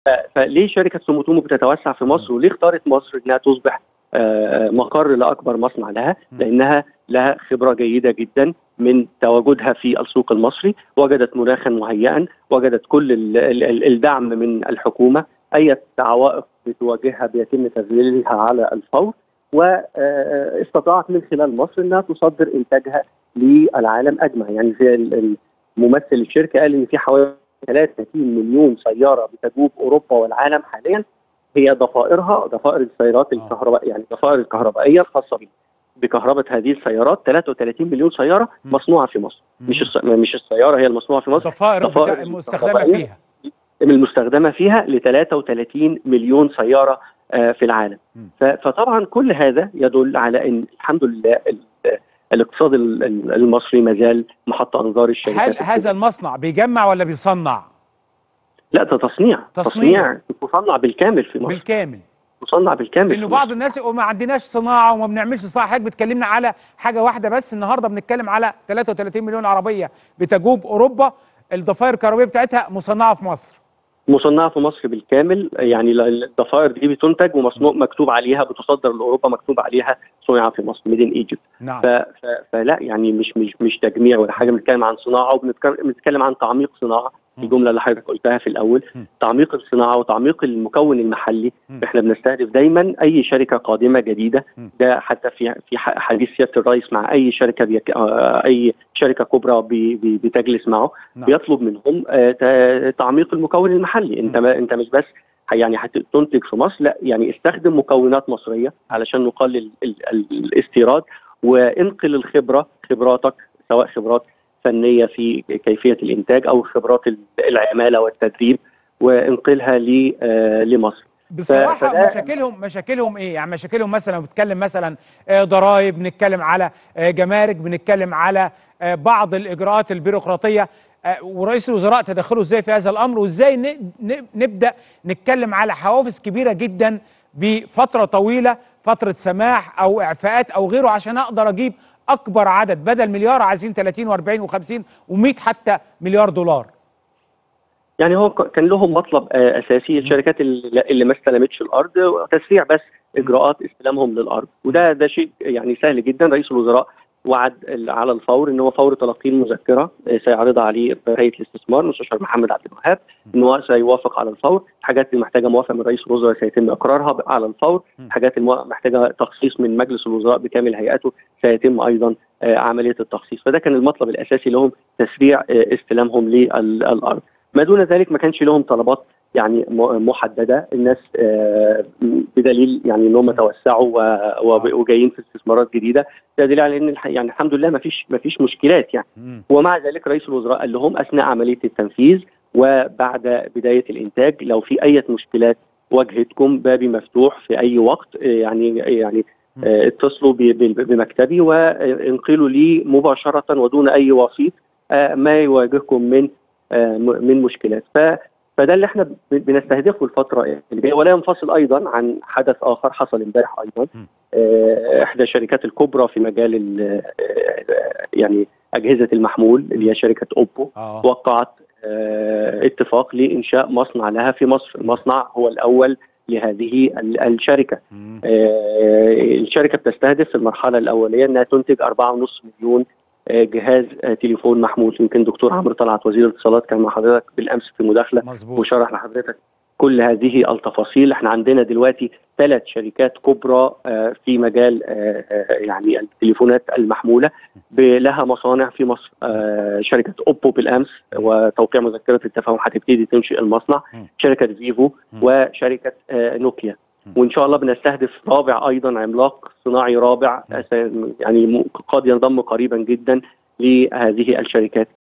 فليه شركه سوموتومو بتتوسع في مصر وليه اختارت مصر انها تصبح مقر لاكبر مصنع لها لانها لها خبره جيده جدا من تواجدها في السوق المصري وجدت مناخا مهيئا وجدت كل الدعم من الحكومه اي عوائق بتواجهها بيتم تذليلها على الفور واستطاعت من خلال مصر انها تصدر انتاجها للعالم اجمع يعني زي ممثل الشركه قال ان في حوالي 30 مليون سياره بتجوب اوروبا والعالم حاليا هي ضفائرها ضفائر السيارات الكهرباء يعني الضفائر الكهربائيه الخاصه بكهرباء هذه السيارات 33 مليون سياره مصنوعه في مصر مش الس... مش السياره هي المصنوعه في مصر ضفائر, ضفائر المستخدمه فيها المستخدمه فيها ل 33 مليون سياره في العالم فطبعا كل هذا يدل على ان الحمد لله الاقتصاد المصري ما زال محط انظار الشركات هل هذا المصنع بيجمع ولا بيصنع؟ لا ده تصنيع تصنيع مصنع بالكامل في مصر بالكامل مصنع بالكامل لانه بعض الناس وما عندناش صناعه وما بنعملش صناعه حضرتك بتكلمنا على حاجه واحده بس النهارده بنتكلم على 33 مليون عربيه بتجوب اوروبا الضفائر الكهربائيه بتاعتها مصنعه في مصر مصنعه في مصر بالكامل يعني الضفائر دي بتنتج ومصنوع مكتوب عليها بتصدر لاوروبا مكتوب عليها صنع في مصر ميدين ايجيبت نعم. فلا يعني مش مش مش تجميع ولا حاجه بنتكلم عن صناعه وبنتكلم عن تعميق صناعه الجمله اللي حضرتك قلتها في الاول م. تعميق الصناعه وتعميق المكون المحلي م. احنا بنستهدف دايما اي شركه قادمه جديده م. ده حتى في في حديث سياده الرئيس مع اي شركه بيك اي شركه كبرى بي بي بتجلس معه نعم. بيطلب منهم تعميق المكون المحلي انت ما انت مش بس يعني هتنتج في مصر لا يعني استخدم مكونات مصريه علشان نقلل الاستيراد وانقل الخبره خبراتك سواء خبرات فنيه في كيفيه الانتاج او خبرات العماله والتدريب وانقلها لمصر بصراحه فده مشاكلهم مشاكلهم ايه يعني مشاكلهم مثلا بنتكلم مثلا ضرائب بنتكلم على جمارك بنتكلم على بعض الاجراءات البيروقراطيه ورئيس الوزراء تدخله ازاي في هذا الامر وازاي نبدا نتكلم على حوافز كبيره جدا بفتره طويله فتره سماح او اعفاءات او غيره عشان اقدر اجيب اكبر عدد بدل مليار عايزين 30 و40 و50 و100 حتى مليار دولار يعني هو كان لهم مطلب اساسي الشركات اللي ما استلمتش الارض تسريع بس اجراءات استلامهم للارض وده ده شيء يعني سهل جدا رئيس الوزراء وعد على الفور ان هو فور تلقي المذكره سيعرضها عليه هيئه الاستثمار المستشار محمد عبد الوهاب ان هو سيوافق على الفور الحاجات اللي محتاجه موافقه من رئيس الوزراء سيتم اقرارها على الفور الحاجات اللي محتاجه تخصيص من مجلس الوزراء بكامل هيئته سيتم ايضا عمليه التخصيص فده كان المطلب الاساسي لهم تسريع استلامهم للارض ما دون ذلك ما كانش لهم طلبات يعني محدده الناس بدليل يعني انهم توسعوا وجايين في استثمارات جديده ده دليل على ان يعني الحمد لله ما فيش ما فيش مشكلات يعني ومع ذلك رئيس الوزراء قال لهم اثناء عمليه التنفيذ وبعد بدايه الانتاج لو في اي مشكلات واجهتكم بابي مفتوح في اي وقت يعني يعني اتصلوا بمكتبي وانقلوا لي مباشره ودون اي وسيط ما يواجهكم من من مشكلات ف فده اللي احنا بنستهدفه الفتره اللي جايه ولا ينفصل ايضا عن حدث اخر حصل امبارح ايضا اه احدى الشركات الكبرى في مجال يعني اجهزه المحمول اللي هي شركه اوبو أوه. وقعت اه اتفاق لانشاء مصنع لها في مصر المصنع هو الاول لهذه الشركه اه الشركه بتستهدف في المرحله الاوليه انها تنتج 4.5 مليون جهاز تليفون محمول يمكن دكتور عمرو طلعت وزير الاتصالات كان مع حضرتك بالامس في مداخله مزبوط. وشرح لحضرتك كل هذه التفاصيل احنا عندنا دلوقتي ثلاث شركات كبرى في مجال يعني التليفونات المحموله لها مصانع في مصر شركه اوبو بالامس وتوقيع مذكره التفاهم هتبتدي تنشئ المصنع شركه فيفو وشركه نوكيا وان شاء الله بنستهدف رابع ايضا عملاق صناعي رابع يعني قد ينضم قريبا جدا لهذه الشركات